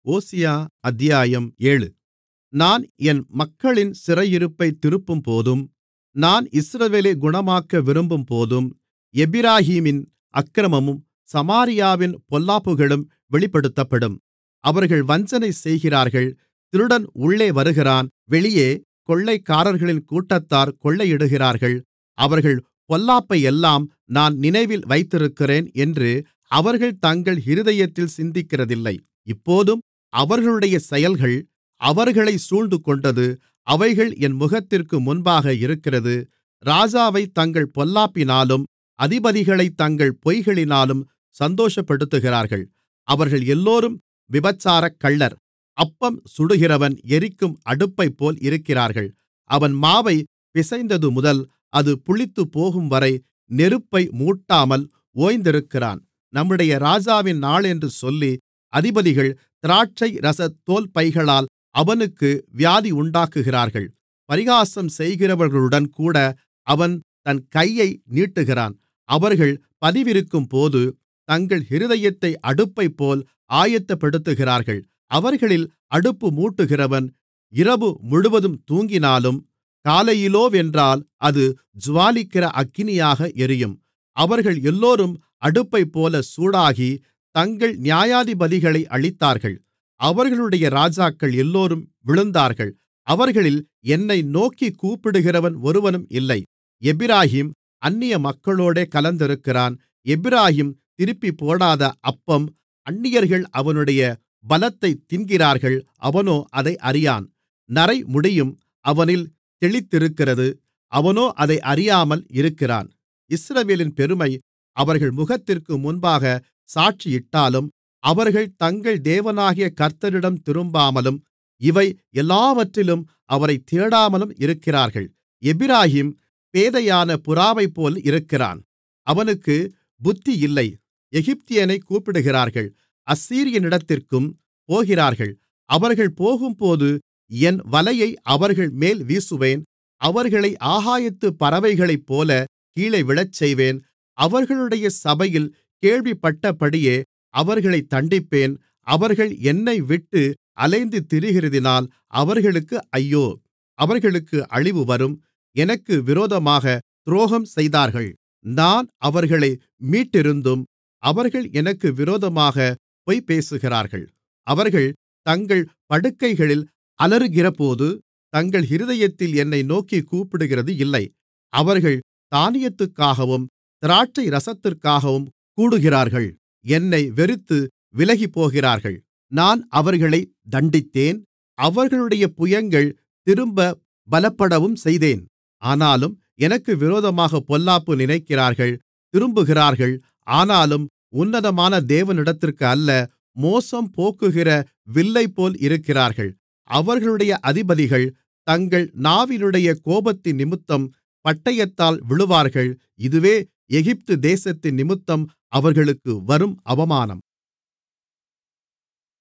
ஓசியா அத்தியாயம் ஏழு நான் என் மக்களின் சிறையிருப்பைத் திருப்பும்போதும் நான் இஸ்ரவேலைக் குணமாக்க விரும்பும்போதும் எப்பிராயீமின் அக்கிரமமும் சமாரியாவின் பொல்லாப்புகளும் வெளிப்படுத்தப்படும் அவர்கள் வஞ்சனை செய்கிறார்கள் திருடன் உள்ளே வருகிறான் வெளியே கொள்ளைக்காரர்களின் கூட்டத்தார் கொள்ளையிடுகிறார்கள் அவர்கள் பொல்லாப்பையெல்லாம் நான் நினைவில் வைத்திருக்கிறேன் என்று அவர்கள் தங்கள் இருதயத்தில் சிந்திக்கிறதில்லை இப்போதும் அவர்களுடைய செயல்கள் அவர்களைச் சூழ்ந்துகொண்டது அவைகள் என் முகத்திற்கு முன்பாக இருக்கிறது ராஜாவைத் தங்கள் பொல்லாப்பினாலும் அதிபதிகளைத் தங்கள் பொய்களினாலும் சந்தோஷப்படுத்துகிறார்கள் அவர்கள் எல்லோரும் விபசாரக் கள்ளர் அப்பம் சுடுகிறவன் எரிக்கும் அடுப்பைப்போல் இருக்கிறார்கள் அவன் மாவைப் பிசைந்ததுமுதல் அது புளித்துப்போகும்வரை நெருப்பை மூட்டாமல் ஓய்ந்திருக்கிறான் நம்முடைய ராஜாவின் நாளென்று சொல்லி அதிபதிகள் திராட்சைரசத் தோல்பைகளால் அவனுக்கு வியாதியுண்டாக்குகிறார்கள் பரிகாசம் செய்கிறவர்களுடன்கூட அவன் தன் கையை நீட்டுகிறான் அவர்கள் பதிவிருக்கும்போது தங்கள் இருதயத்தை அடுப்பைப்போல் ஆயத்தப்படுத்துகிறார்கள் அவர்களில் அடுப்பு மூட்டுகிறவன் இரவு முழுவதும் தூங்கினாலும் காலையிலோவென்றால் அது ஜூவாலிக்கிற அக்கினியாக எரியும் அவர்கள் எல்லோரும் அடுப்பைப்போல சூடாகி தங்கள் நியாயாதிபதிகளை அழித்தார்கள் அவர்களுடைய ராஜாக்கள் எல்லோரும் விழுந்தார்கள் அவர்களில் என்னை நோக்கிக் கூப்பிடுகிறவன் ஒருவனும் இல்லை எப்பிராயீம் அந்நிய மக்களோடே கலந்திருக்கிறான் எப்பிராயீம் திருப்பிப்போடாத அப்பம் அந்நியர்கள் அவனுடைய பலத்தைத் தின்கிறார்கள் அவனோ அதை அறியான் நரைமுடியும் அவனில் தெளித்திருக்கிறது அவனோ அதை அறியாமல் இருக்கிறான் இஸ்ரவேலின் பெருமை அவர்கள் முகத்திற்கு முன்பாக சாட்சியிட்டாலும் அவர்கள் தங்கள் தேவனாகிய கர்த்தரிடம் திரும்பாமலும் இவை எல்லாவற்றிலும் அவரைத் தேடாமலும் இருக்கிறார்கள் எப்பிராயீம் பேதையான புறாவைப்போல் இருக்கிறான் அவனுக்கு புத்தி இல்லை எகிப்தியனைக் கூப்பிடுகிறார்கள் அசீரியனிடத்திற்கும் போகிறார்கள் அவர்கள் போகும்போது என் வலையை அவர்கள்மேல் வீசுவேன் அவர்களை ஆகாயத்துப் பறவைகளைப்போல கீழே விழச்செய்வேன் அவர்களுடைய சபையில் கேள்விப்பட்டபடியே அவர்களைத் தண்டிப்பேன் அவர்கள் என்னைவிட்டு அலைந்து திரிகிறதினால் அவர்களுக்கு ஐயோ அவர்களுக்கு அழிவு வரும் எனக்கு விரோதமாக துரோகம் செய்தார்கள் நான் அவர்களை மீட்டிருந்தும் அவர்கள் எனக்கு விரோதமாக பொய் பேசுகிறார்கள் அவர்கள் தங்கள் படுக்கைகளில் அலறுகிறபோது தங்கள் இருதயத்தில் என்னை நோக்கிக் கூப்பிடுகிறது இல்லை அவர்கள் தானியத்துக்காகவும் திராட்சைரசத்திற்காகவும் கூடுகிறார்கள் என்னை வெறுத்து விலகிப்போகிறார்கள் நான் அவர்களைத் தண்டித்தேன் அவர்களுடைய புயங்கள் திரும்பப் பலப்படவும் செய்தேன் ஆனாலும் எனக்கு விரோதமாகப் பொல்லாப்பு நினைக்கிறார்கள் திரும்புகிறார்கள் ஆனாலும் உன்னதமான தேவனிடத்திற்கு அல்ல மோசம் போக்குகிற வில்லைப்போல் இருக்கிறார்கள் அவர்களுடைய அதிபதிகள் தங்கள் நாவினுடைய கோபத்தினிமித்தம் பட்டயத்தால் விழுவார்கள் இதுவே எகிப்து தேசத்தினிமித்தம் அவர்களுக்கு வரும் அவமானம்